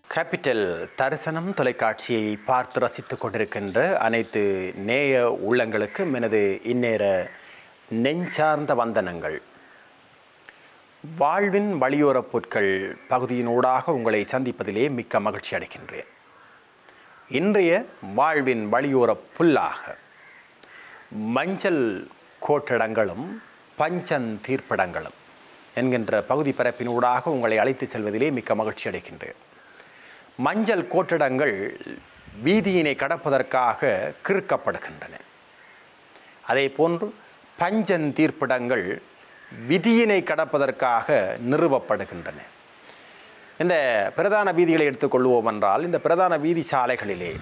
capital தரிசனம் தொலைக்காட்சியை பார்த்து ரசித்துக் கொண்டிருக்கின்ற அனைத்து நேய உள்ளங்களுக்கு எனது இந்நேர நெஞ்சார்ந்த வந்தனங்கள் வாழ்வின் வழியோரப் பொருட்கள் பகுதியினூடாக உங்களை சந்திப்பதிலே மிக்க மகிழ்ச்சி அடைகின்றேன் இன்றைய வாழ்வின் வழியோரப் புல்லாக மஞ்சள் கோட்டடங்களும் பஞ்சன் தீர்ப்படங்களும் என்கின்ற பகுதி பரப்பினூடாக உங்களை அழைத்து செல்வதிலே மிக்க மகிழ்ச்சி அடைகின்றேன் மஞ்சள் கோட்டடங்கள் வீதியினை கடப்பதற்காக கிறுக்கப்படுகின்றன அதே போன்று பஞ்சன் தீர்ப்பிடங்கள் விதியினை கடப்பதற்காக நிறுவப்படுகின்றன இந்த பிரதான வீதிகளை எடுத்துக்கொள்வோம் என்றால் இந்த பிரதான வீதி சாலைகளிலே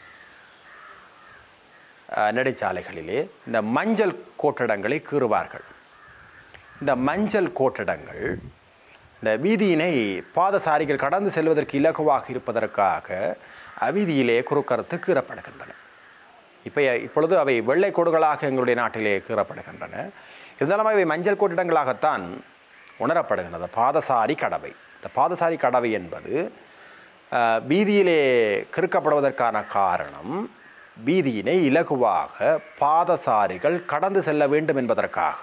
அஹ், நெடுஞ்சாலைகளிலே இந்த மஞ்சள் கோட்டடங்களை கீறுவார்கள் இந்த மஞ்சள் கோட்டடங்கள் இந்த வீதியினை பாதசாரிகள் கடந்து செல்வதற்கு இலகுவாக இருப்பதற்காக அவ்வீதியிலே குறுக்கறுத்து கீறப்படுகின்றன இப்போ இப்பொழுது அவை வெள்ளை கோடுகளாக எங்களுடைய நாட்டிலே கீறப்படுகின்றன இருந்தாலும் அவை மஞ்சள் கோட்டிடங்களாகத்தான் உணரப்படுகின்றது பாதசாரி கடவை இந்த பாதசாரி கடவை என்பது அஹ், வீதியிலே கிறுக்கப்படுவதற்கான காரணம் வீதியினை இலகுவாக பாதசாரிகள் கடந்து செல்ல வேண்டும் என்பதற்காக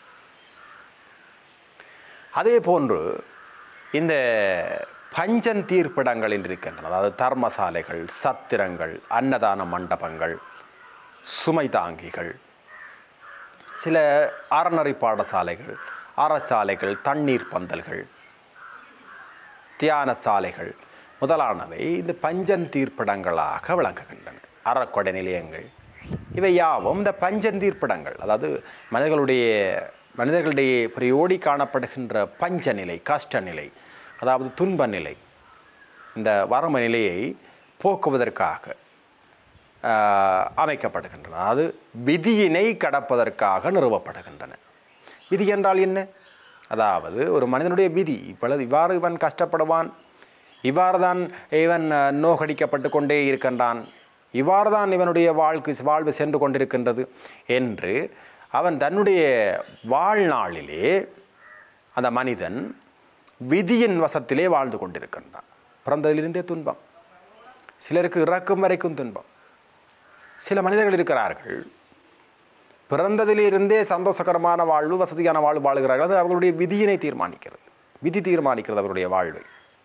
அதே போன்று இந்த பஞ்சன் தீர்ப்பிடங்களில் இருக்கின்றன அதாவது தர்மசாலைகள் சத்திரங்கள் அன்னதான மண்டபங்கள் சுமை தாங்கிகள் சில அறநெறி பாடசாலைகள் அறச்சாலைகள் தண்ணீர் பந்தல்கள் தியான சாலைகள் முதலானவை இந்த பஞ்சன் தீர்ப்பிடங்களாக விளங்குகின்றன அறக்கொடை நிலையங்கள் இவை யாவும் இந்த பஞ்சன் தீர்ப்பிடங்கள் அதாவது மனிதர்களுடைய மனிதர்களுடைய பிரியோடி காணப்படுகின்ற பஞ்ச நிலை கஷ்ட நிலை அதாவது துன்ப நிலை இந்த வறுமை நிலையை போக்குவதற்காக ஆஹ், அமைக்கப்படுகின்றன அதாவது விதியினை கடப்பதற்காக நிறுவப்படுகின்றன விதி என்றால் என்ன அதாவது ஒரு மனிதனுடைய விதி இப்பொழுது இவ்வாறு இவன் கஷ்டப்படுவான் இவ்வாறு தான் இவன் அஹ், நோகடிக்கப்பட்டு கொண்டே இருக்கின்றான் இவ்வாறு தான் இவனுடைய வாழ்க்கை வாழ்வு சென்று கொண்டிருக்கின்றது என்று அவன் தன்னுடைய வாழ்நாளிலே அந்த மனிதன் விதியின் வசத்திலே வாழ்ந்து கொண்டிருக்கின்றான் பிறந்ததிலிருந்தே துன்பம் சிலருக்கு இறக்கும் வரைக்கும் துன்பம் சில மனிதர்கள் இருக்கிறார்கள் பிறந்ததிலிருந்தே சந்தோஷகரமான வாழ்வு வசதியான வாழ்வு வாழுகிறார்கள் அது அவர்களுடைய விதியினை தீர்மானிக்கிறது விதி தீர்மானிக்கிறது அவருடைய வாழ்வை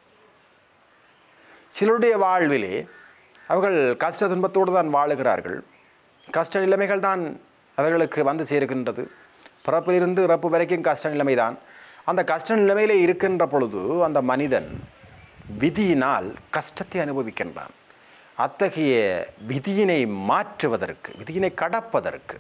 சிலருடைய வாழ்விலே அவர்கள் கஷ்ட துன்பத்தோடு தான் வாழுகிறார்கள் கஷ்ட நிலைமைகள் தான் அவர்களுக்கு வந்து சேர்க்கின்றது பிறப்பிலிருந்து இறப்பு வரைக்கும் கஷ்ட நிலைமை தான் அந்த கஷ்ட நிலைமையிலே இருக்கின்ற பொழுது அந்த மனிதன் விதியினால் கஷ்டத்தை அனுபவிக்கின்றான் அத்தகைய விதியினை மாற்றுவதற்கு விதியினை கடப்பதற்கு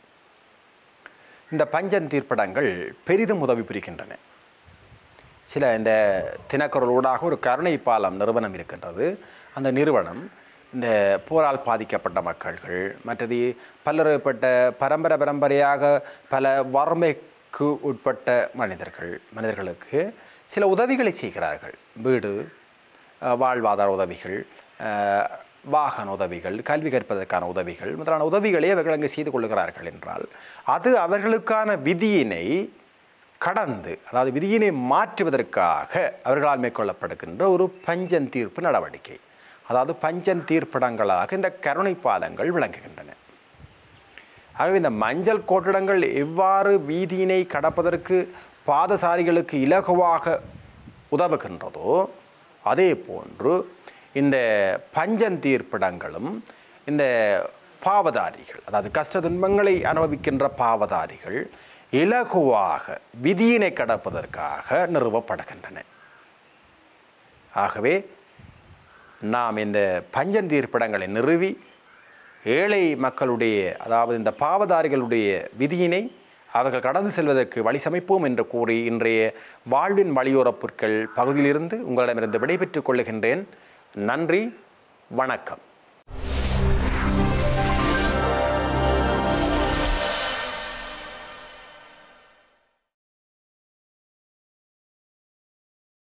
இந்த பஞ்சன் தீர்ப்படங்கள் பெரிதும் உதவி புரிகின்றன சில இந்த தினக்குரல் ஊடாக ஒரு கருணை பாலம் நிறுவனம் இருக்கின்றது அந்த நிறுவனம் இந்த போரால் பாதிக்கப்பட்ட மக்கள்கள் மற்றது பலருப்பட்ட பரம்பரை பரம்பரையாக பல வறுமைக்கு உட்பட்ட மனிதர்கள் மனிதர்களுக்கு சில உதவிகளை செய்கிறார்கள் வீடு அஹ், வாழ்வாதார உதவிகள் அஹ், வாகன உதவிகள் கல்வி கற்பதற்கான உதவிகள் முதலான உதவிகளை அவர்கள் அங்கே செய்து கொள்கிறார்கள் என்றால் அது அவர்களுக்கான விதியினை கடந்து அதாவது விதியினை மாற்றுவதற்காக அவர்களால் மேற்கொள்ளப்படுகின்ற ஒரு பஞ்சன் தீர்ப்பு நடவடிக்கை அதாவது பஞ்சன் தீர்ப்பிடங்களாக இந்த கருணை பாலங்கள் விளங்குகின்றன ஆகவே இந்த மஞ்சள் கோட்டிடங்கள் எவ்வாறு வீதியினை கடப்பதற்கு பாதசாரிகளுக்கு இலகுவாக உதவுகின்றதோ அதே போன்று இந்த பஞ்சன் தீர்ப்பிடங்களும் இந்த பாவதாரிகள் அதாவது கஷ்ட துன்பங்களை அனுபவிக்கின்ற பாவதாரிகள் இலகுவாக விதியினை கடப்பதற்காக நிறுவப்படுகின்றன ஆகவே நாம் இந்த பஞ்சன் தீர்ப்பிடங்களை நிறுவி ஏழை மக்களுடைய அதாவது இந்த பாவதாரிகளுடைய விதியினை அவர்கள் கடந்து செல்வதற்கு வழி சமைப்போம் என்று கூறி இன்றைய வாழ்வின் வழியோரப் பொருட்கள் பகுதியிலிருந்து உங்களிடமிருந்து விடைபெற்றுக் கொள்ளுகின்றேன் நன்றி வணக்கம்